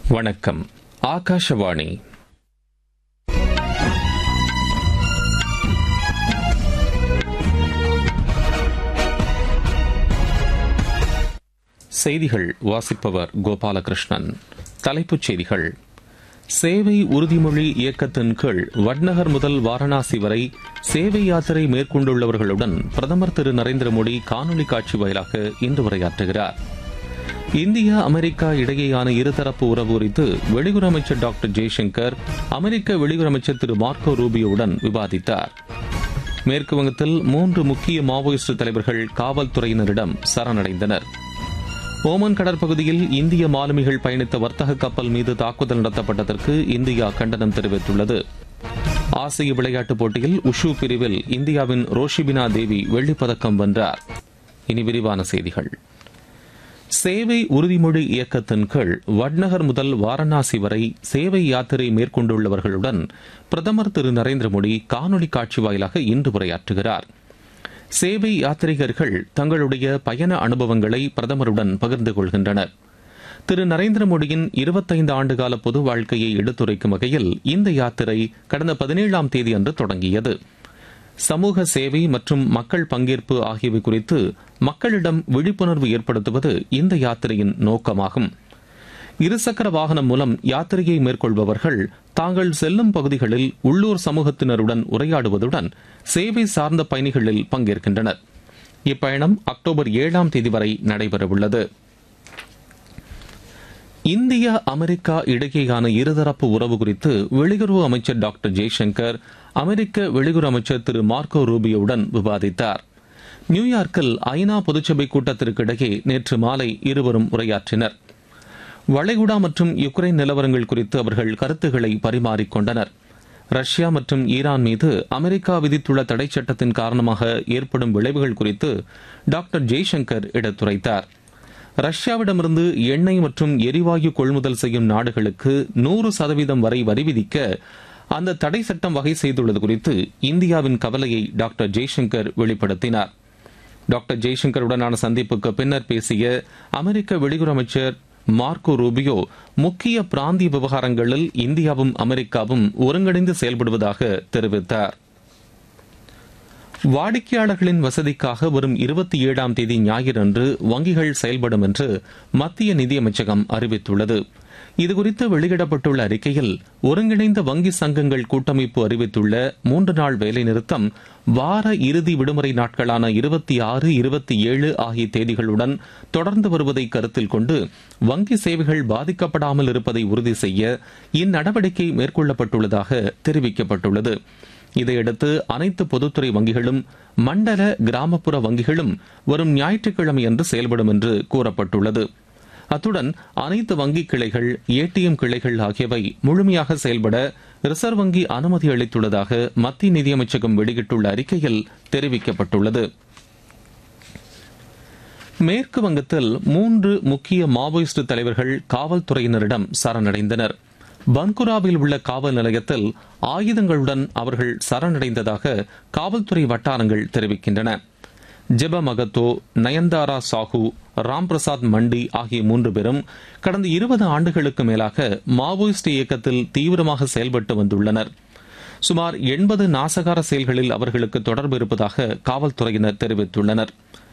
வணக்கம் ஆகாஷவாணி செய்திகள் வாசிப்பவர் கோபாலகிருஷ்ணன் தலைப்புச் செய்திகள் சேவை உறுதிமொழி இயக்கத்தின் கீழ் வட்நகர் முதல் வாரணாசி வரை சேவை யாத்திரை மேற்கொண்டுள்ளவர்களுடன் பிரதமர் திரு நரேந்திர மோடி காணொலி காட்சி வாயிலாக இன்று உரையாற்றுகிறார் இந்தியா அமெரிக்கா இடையேயான இருதரப்பு உறவு குறித்து வெளியுறவு அமைச்சர் டாக்டர் ஜெய்சங்கர் அமெரிக்க வெளியுறவு அமைச்சர் திரு மார்க்கோ ரூபியோவுடன் விவாதித்தார் மேற்கு வங்கத்தில் மூன்று முக்கிய மாவோயிஸ்ட் தலைவர்கள் காவல்துறையினரிடம் சரணடைந்தனர் ஓமன் கடற்பகுதியில் இந்திய மாலுமிகள் பயணித்த வர்த்தக கப்பல் மீது தாக்குதல் நடத்தப்பட்டதற்கு இந்தியா கண்டனம் தெரிவித்துள்ளது ஆசிய விளையாட்டுப் போட்டியில் உஷு பிரிவில் இந்தியாவின் ரோஷிபினா தேவி வெள்ளிப்பதக்கம் வென்றார் இனி விரிவான செய்திகள் சேவை உறுதிமொழி இயக்கத்தின் கீழ் வட்நகர் முதல் வாரணாசி வரை சேவை யாத்திரை மேற்கொண்டுள்ளவர்களுடன் பிரதமர் திரு நரேந்திர மோடி காணொலி காட்சி வாயிலாக இன்று உரையாற்றுகிறார் சேவை யாத்ரீகர்கள் தங்களுடைய பயண அனுபவங்களை பிரதமருடன் பகிர்ந்து கொள்கின்றனர் திரு நரேந்திர மோடியின் இருபத்தைந்து ஆண்டுகால பொது வாழ்க்கையை எடுத்துரைக்கும் வகையில் இந்த யாத்திரை கடந்த பதினேழாம் தேதி அன்று தொடங்கியது சமூக சேவை மற்றும் மக்கள் பங்கேற்பு ஆகியவை குறித்து மக்களிடம் விழிப்புணர்வு ஏற்படுத்துவது இந்த யாத்திரையின் நோக்கமாகும் இருசக்கர வாகனம் மூலம் யாத்திரையை மேற்கொள்பவர்கள் தாங்கள் செல்லும் பகுதிகளில் உள்ளூர் சமூகத்தினருடன் உரையாடுவதுடன் சேவை சார்ந்த பயணிகளில் பங்கேற்கின்றனர் இப்பயணம் அக்டோபர் ஏழாம் தேதி வரை நடைபெறவுள்ளது இந்தியா அமெரிக்கா இடையேயான இருதரப்பு உறவு குறித்து வெளியுறவு அமைச்சர் டாக்டர் ஜெய்சங்கர் அமெரிக்க வெளியுறவு அமைச்சர் திரு மார்க்கோ ரூபியோவுடன் விவாதித்தார் நியூயார்க்கில் ஐநா பொதுச்சபை கூட்டத்திற்கு இடையே நேற்று மாலை இருவரும் உரையாற்றினர் வளைகுடா மற்றும் யுக்ரைன் நிலவரங்கள் குறித்து அவர்கள் கருத்துக்களை பரிமாறிக்கொண்டனர் ரஷ்யா மற்றும் ஈரான் மீது அமெரிக்கா விதித்துள்ள தடை சட்டத்தின் காரணமாக ஏற்படும் விளைவுகள் குறித்து டாக்டர் ஜெய்சங்கர் எடுத்துரைத்தார் ரஷ்யாவிடமிருந்து எண்ணெய் மற்றும் எரிவாயு கொள்முதல் செய்யும் நாடுகளுக்கு நூறு சதவீதம் வரை வரி விதிக்க அந்த தடை சட்டம் வகை செய்துள்ளது குறித்து இந்தியாவின் கவலையை டாக்டர் ஜெய்சங்கர் வெளிப்படுத்தினார் டாக்டர் ஜெய்சங்கருடனான சந்திப்புக்கு பின்னர் பேசிய அமெரிக்க வெளியுறவு அமைச்சர் மார்க்கோ ரூபியோ முக்கிய பிராந்திய விவகாரங்களில் இந்தியாவும் அமெரிக்காவும் ஒருங்கிணைந்து செயல்படுவதாக தெரிவித்தார் வாடிக்கையாளர்களின் வசதிக்காக வரும் இருபத்தி ஏழாம் தேதி ஞாயிறன்று வங்கிகள் செயல்படும் என்று மத்திய நிதியமைச்சகம் அறிவித்துள்ளது இதுகுறித்து வெளியிடப்பட்டுள்ள அறிக்கையில் ஒருங்கிணைந்த வங்கி சங்கங்கள் கூட்டமைப்பு அறிவித்துள்ள மூன்று நாள் வேலைநிறுத்தம் வார இறுதி விடுமுறை நாட்களான இருபத்தி ஆறு இருபத்தி ஏழு ஆகிய தேதிகளுடன் தொடர்ந்து வருவதை கருத்தில் கொண்டு வங்கி சேவைகள் பாதிக்கப்படாமல் இருப்பதை உறுதி செய்ய இந்நடவடிக்கை மேற்கொள்ளப்பட்டுள்ளதாக தெரிவிக்கப்பட்டுள்ளது இதையடுத்து அனைத்து பொதுத்துறை வங்கிகளும் மண்டல கிராமப்புற வங்கிகளும் வரும் ஞாயிற்றுக்கிழமையன்று செயல்படும் என்று கூறப்பட்டுள்ளது அத்துடன் அனைத்து வங்கி கிளைகள் ஏடிஎம் கிளைகள் ஆகியவை முழுமையாக செயல்பட ரிசர்வ் வங்கி அனுமதி அளித்துள்ளதாக மத்திய நிதியமைச்சகம் வெளியிட்டுள்ள அறிக்கையில் தெரிவிக்கப்பட்டுள்ளது மேற்கு வங்கத்தில் மூன்று முக்கிய மாவோயிஸ்ட் தலைவர்கள் காவல்துறையினரிடம் சரணடைந்தனர் பன்குராவில் உள்ள காவல் நிலையத்தில் ஆயுதங்களுடன் அவர்கள் சரணடைந்ததாக காவல்துறை வட்டாரங்கள் தெரிவிக்கின்றன ஜெப மகத்தோ நயன்தாரா சாஹூ ராம்பிரசாத் மண்டி ஆகிய மூன்று பேரும் கடந்த இருபது ஆண்டுகளுக்கு மேலாக மாவோயிஸ்ட் இயக்கத்தில் தீவிரமாக செயல்பட்டு வந்துள்ளனர் சுமார் எண்பது நாசகார செயல்களில் அவர்களுக்கு தொடர்பு இருப்பதாக காவல்துறையினர் தெரிவித்துள்ளனர்